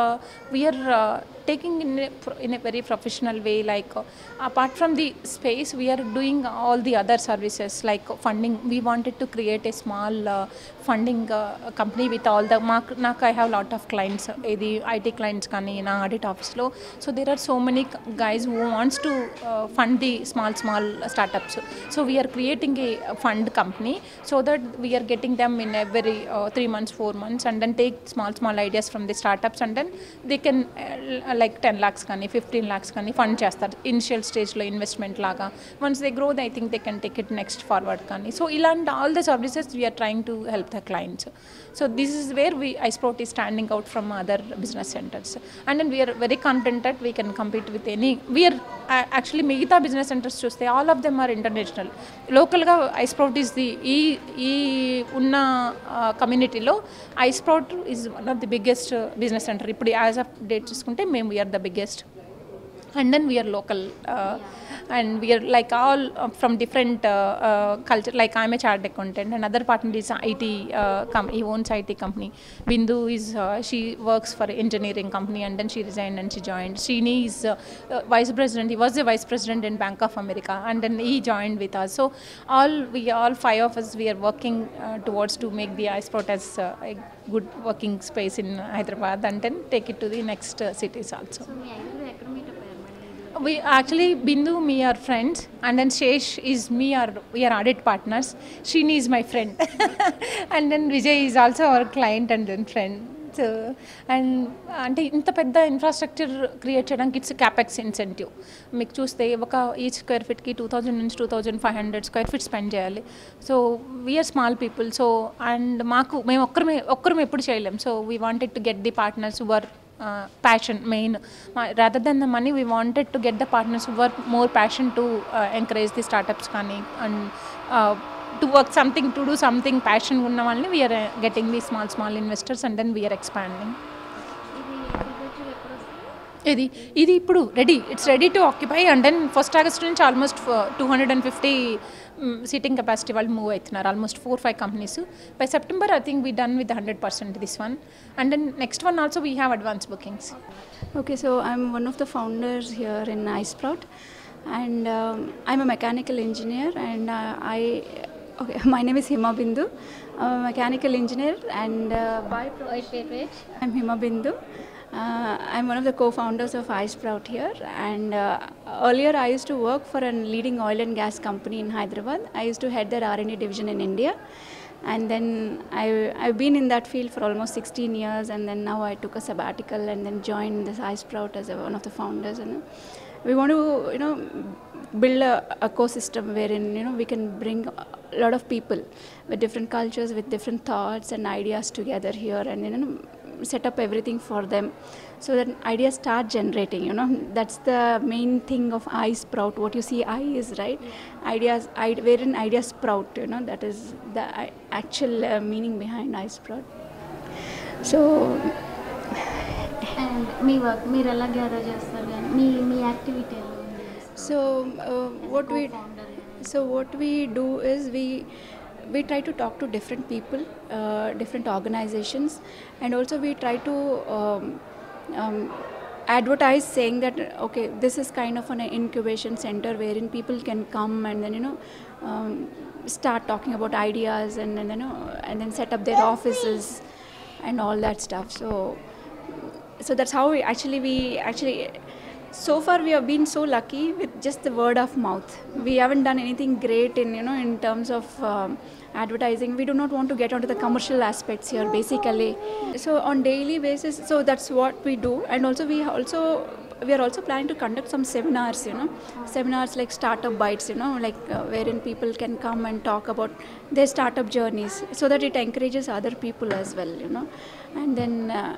we're taking in in a very professional way like apart from the space we're doing all the other services like funding we wanted to create a small funding company with all the మాకు నాకు I have lot of clients ఇది ఐటీ క్లయింట్స్ కానీ నా ఆడిట్ ఆఫీస్లో so there are so many guys who wants to fund the small small startups so we're creating a fund company so that we are getting them in every uh, three months, four months, and then take small, small ideas from the startups, and then they can uh, like 10 lakhs కానీ ఫిఫ్టీన్ లాక్స్ కానీ ఫండ్ చేస్తారు ఇనిషియల్ స్టేజ్లో ఇన్వెస్ట్మెంట్ లాగా once they grow I think they can take it next forward కానీ సో ఇలాంటి all the services we're trying to help the clients so this is where we iSprout ఈ standing out from other business centres and then we're very confident that we can compete with any we're actually మిగతా బిజినెస్ సెంటర్స్ చూస్తే all of them are international లోకల్గా ఐస్ప్రౌట్ ఈస్ ది ఈ ఈ ఉన్న కమ్యూనిటీలో iSprout is one of the biggest business centre ఇప్పుడు యాజ్ ఆఫ్ డేట్ చూసుకుంటే మేము we're the biggest and then we are local uh, and we are like all uh, from different uh, uh, culture like i'm a chartered accountant another partner is it uh, com- he owns it company bindu is uh, she works for engineering company and then she resigned and she joined Srini is uh, uh, vice president he was the vice president in bank of america and then he joined with us so all we all five of us we are working uh, towards to make the iSport as uh, a good working space in hyderabad and then take it to the next uh, cities also we actually bindu me are friends and then shesh is me are we are audit partners shini is my friend and then vijay is also our client and then friend so and అంటే ఇంత పెద్ద ఇన్ఫ్రాస్ట్రక్చర్ క్రియేట్ చేయడానికి ఇట్స్ క్యాపెక్స్ ఇన్సెంటివ్ మీకు చూస్తే ఒక ఈ స్క్వేర్ ఫీట్కి టూ థౌజండ్ నుంచి two thousand five hundred square feet spend చేయాలి so we are small people so and మాకు మేము ఒక్కరమే ఒక్కరం ఎప్పుడు చేయలేం so we wanted to get the partners where passion main rather than the money we wanted to get the partners where more passion to encourage the startups కానీ and to work something to do something passion ఉన్న వాళ్ళని we are getting the small small investors and then we are expanding ఇది ఇది ఇప్పుడు ready it's ready to occupy and then first August నుంచి almost two hundred and fifty seating capacity వాళ్ళు మూవ్ అవుతున్నారు almost four five companies by September I think we done with hundred percent this one and then next one also we have advance bookings Okay, so I'm one of the founders here in iSprout, and um, I'm a mechanical engineer. And uh, I, okay, my name is Hima Bindu. I'm a mechanical engineer, and uh, by Wait, wait, wait. I'm Hima Bindu. Uh, I'm one of the co-founders of iSprout here, and uh, earlier I used to work for a leading oil and gas company in Hyderabad. I used to head their R&D division in India, and then I, I've been in that field for almost 16 years, and then now I took a sabbatical and then joined this iSprout as a, one of the founders. And we want to, you know, build a ecosystem wherein you know we can bring a lot of people with different cultures, with different thoughts and ideas together here, and you know set up everything for them so that ideas start generating you know that's the main thing of i sprout what you see i is right ideas I, wherein ideas sprout you know that is the i- actual uh, meaning behind i sprout so and మీ వర్క్ మీరు ఎలా గ్యాదర్ చేస్తారు కానీ మీ మీ యాక్టివిటీ ఎలా ఉంది so uh, what we so what we do is we we try to talk to different people uh, different organizations and also we try to um, um, advertise saying that okay this is kind of an incubation center wherein people can come and then you know um, start talking about ideas and, and you know and then set up their offices and all that stuff so so that's how we actually we actually so far we have been so lucky with just the word of mouth we haven't done anything great in you know in terms of um, advertising we do not want to get onto the commercial aspects here basically so on daily basis so that's what we do and also we also we are also planning to conduct some seminars you know seminars like startup bites you know like uh, wherein people can come and talk about their startup journeys so that it encourages other people as well you know and then uh,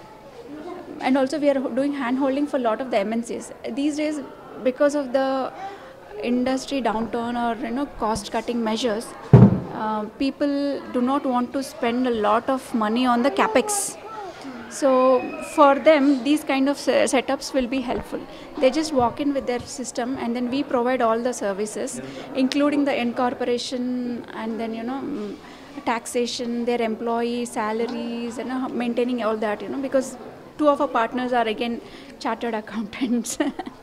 and also we are doing hand holding for a lot of the MNCs. These days, because of the industry downturn or you know cost cutting measures, uh, people do not want to spend a lot of money on the capex. So for them, these kind of se- setups will be helpful. They just walk in with their system, and then we provide all the services, including the incorporation and then you know mm, taxation, their employee salaries, and uh, maintaining all that. You know because two of our partners are again chartered accountants.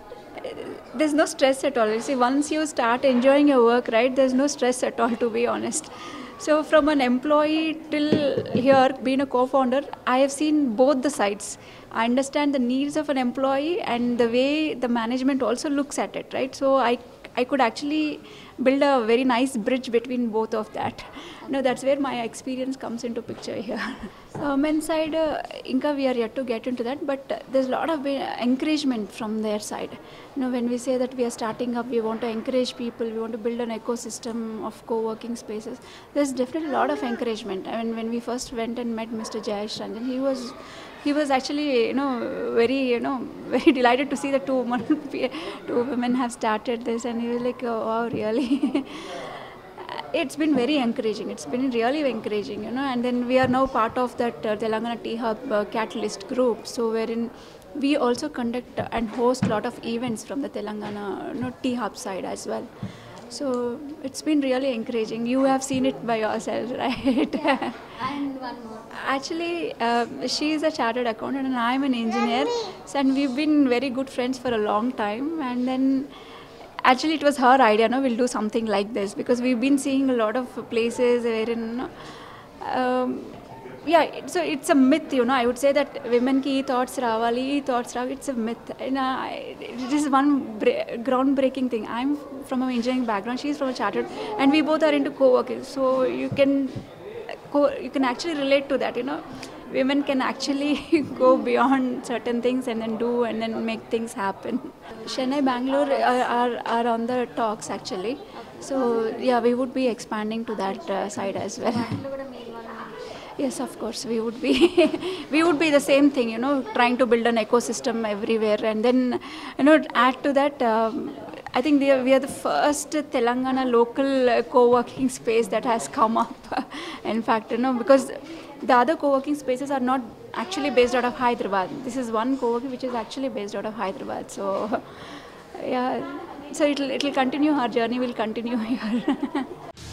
there's no stress at all. You see, once you start enjoying your work, right, there's no stress at all, to be honest. So, from an employee till here, being a co founder, I have seen both the sides. I understand the needs of an employee and the way the management also looks at it, right? So, I I could actually build a very nice bridge between both of that. No, that's where my experience comes into picture here. So men's side, uh, Inca, we are yet to get into that, but uh, there's a lot of uh, encouragement from their side. You know, when we say that we are starting up, we want to encourage people, we want to build an ecosystem of co-working spaces. There's definitely a lot of encouragement. I mean, when we first went and met Mr. Jayesh Ranjan, he was he was actually you know very you know very delighted to see that two women two women have started this and he was like oh wow really it's been very encouraging it's been really encouraging you know and then we are now part of that uh, telangana tea hub uh, catalyst group so wherein we also conduct and host a lot of events from the telangana you know, tea hub side as well so it's been really encouraging you have seen it by yourself right and one more Actually, uh, she is a chartered accountant and I am an engineer. So, and we've been very good friends for a long time. And then, actually, it was her idea. No, we'll do something like this because we've been seeing a lot of places wherein. Um, yeah, it- so it's a myth, you know. I would say that women ki ee thoughts ravali, ee thoughts rav. It's a myth. And, uh, it is one bra- groundbreaking thing. I'm from an engineering background. She's from a chartered, and we both are into co-working. So you can co- you can actually relate to that you know women can actually go beyond certain things and then do and then make things happen. Chennai, Bangalore are, are, are on the talks actually. So yeah, we would be expanding to that uh, side as well. Yes, of course, we would be. we would be the same thing, you know, trying to build an ecosystem everywhere, and then, you know, add to that. Um, I think we are, we are the first Telangana local uh, co-working space that has come up. In fact, you know, because the other co-working spaces are not actually based out of Hyderabad. This is one co-working which is actually based out of Hyderabad. So, yeah, so it'll it'll continue. Our journey will continue here.